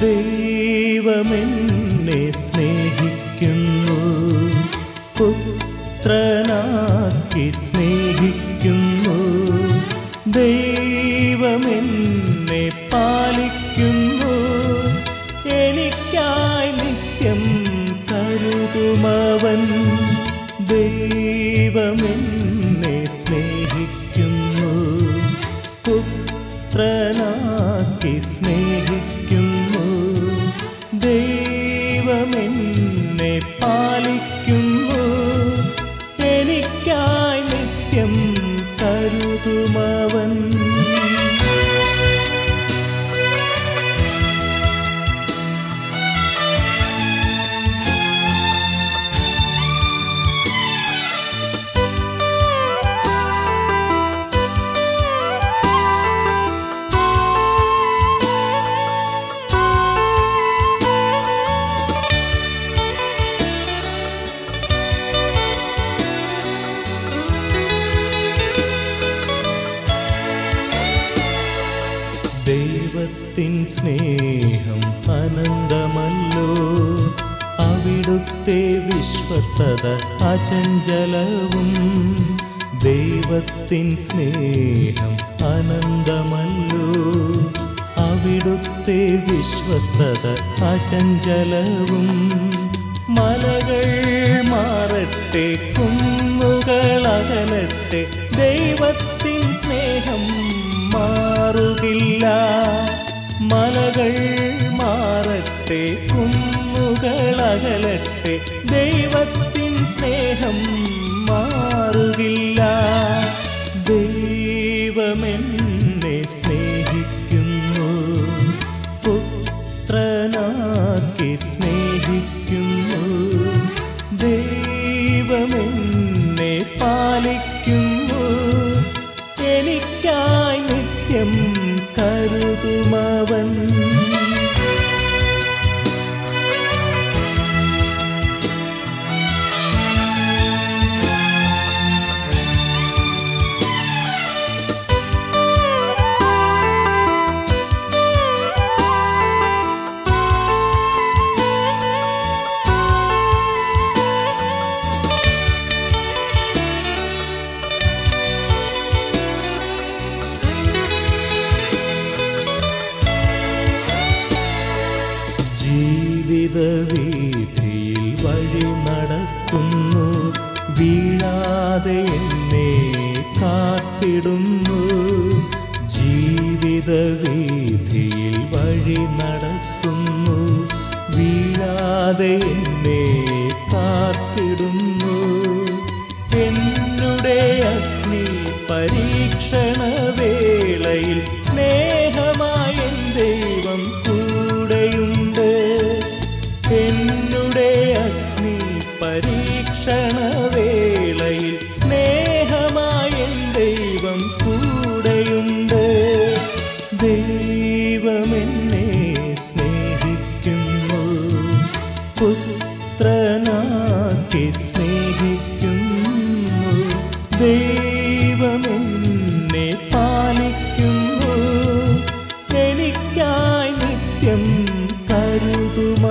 ദൈവമെന്നെ സ്നേഹിക്കുന്നു പുത്രനാക്കി സ്നേഹിക്കുന്നു ദൈവമെന്നെ പാലിക്കുന്നു എനിക്കായി നിത്യം കരുതുമവൻ ദൈവമെന്നെ സ്നേഹിക്കുന്നു പുത്രനാക്കി സ്നേഹിക്കുന്നു ദൈവമെന്നെ പാലിക്കുന്നു എനിക്കായി നിത്യം കരുതുമവൻ ദൈവത്തിൻ സ്നേഹം അനന്തമല്ലോ അവിടുത്തെ വിശ്വസ്തത അചഞ്ചലവും ദൈവത്തിൻ സ്നേഹം അനന്തമല്ലോ അവിടുത്തെ വിശ്വസ്തത അചഞ്ചലവും മലകൾ മാറട്ടെ കുന്നുകൾ അകലട്ടെ ദൈവത്തിൻ സ്നേഹം മാറുകില്ല മലകൾ മാറട്ടെ കുന്നുകൾ അകലട്ടെ ദൈവത്തിൻ സ്നേഹം മാറുകില്ല ദൈവമെന്നെ സ്നേഹിക്കുന്നു പുത്രനാക്കി സ്നേഹിക്കുന്നു ദൈവമെന്നെ പാലിക്കുന്നു എനിക്കായി നിത്യം കരുതുമവൻ ജീവിത വീഥിയിൽ വഴി നടക്കുന്നു വീഴാതെ എന്നെ കാത്തിടുന്നു ജീവിത വീഥിയിൽ വഴി നടത്തുന്നു വീഴാതെ എന്നെ കാത്തിടുന്നു എന്നുടെ അഗ്നി പരീക്ഷണ വേളയിൽ സ്നേഹമായ എൻ ദൈവം കൂടെയുണ്ട് എന്നുടെ അഗ്നി പരീക്ഷണ വേളയിൽ സ്നേഹമായ എൻ ദൈവം കൂടെയുണ്ട് ദൈവമെന്നെ സ്നേഹിക്കുന്നു പുത്രനാക്കി സ്നേഹിക്കുന്നു ദൈവമെന്നെ പാലിക്കുന്നു എനിക്കായി നിത്യം കരുതുമ